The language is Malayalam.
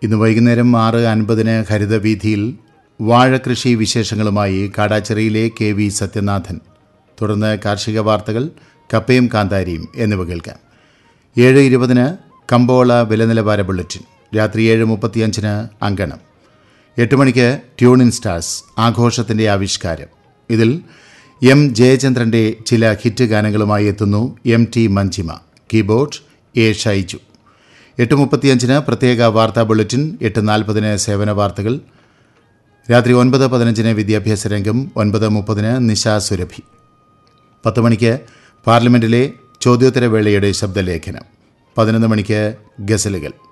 ഇന്ന് വൈകുന്നേരം ആറ് അൻപതിന് ഹരിതവീഥിയിൽ വാഴകൃഷി വിശേഷങ്ങളുമായി കാടാച്ചിറയിലെ കെ വി സത്യനാഥൻ തുടർന്ന് കാർഷിക വാർത്തകൾ കപ്പയും കാന്താരിയും എന്നിവ കേൾക്കാം ഏഴ് ഇരുപതിന് കമ്പോള വിലനിലവാര ബുള്ളറ്റിൻ രാത്രി ഏഴ് മുപ്പത്തിയഞ്ചിന് അങ്കണം എട്ട് മണിക്ക് ട്യൂണിൻ സ്റ്റാർസ് ആഘോഷത്തിൻ്റെ ആവിഷ്കാരം ഇതിൽ എം ജയചന്ദ്രൻ്റെ ചില ഹിറ്റ് ഗാനങ്ങളുമായി എത്തുന്നു M T Manjima keyboard A Shaiju എട്ട് മുപ്പത്തിയഞ്ചിന് പ്രത്യേക വാർത്താ ബുള്ളറ്റിൻ എട്ട് നാൽപ്പതിന് സേവന വാർത്തകൾ രാത്രി ഒൻപത് പതിനഞ്ചിന് വിദ്യാഭ്യാസ രംഗം ഒൻപത് മുപ്പതിന് നിശാ സുരഭി പത്ത് മണിക്ക് പാർലമെൻറ്റിലെ ചോദ്യോത്തരവേളയുടെ ശബ്ദലേഖനം പതിനൊന്ന് മണിക്ക് ഗസലുകൾ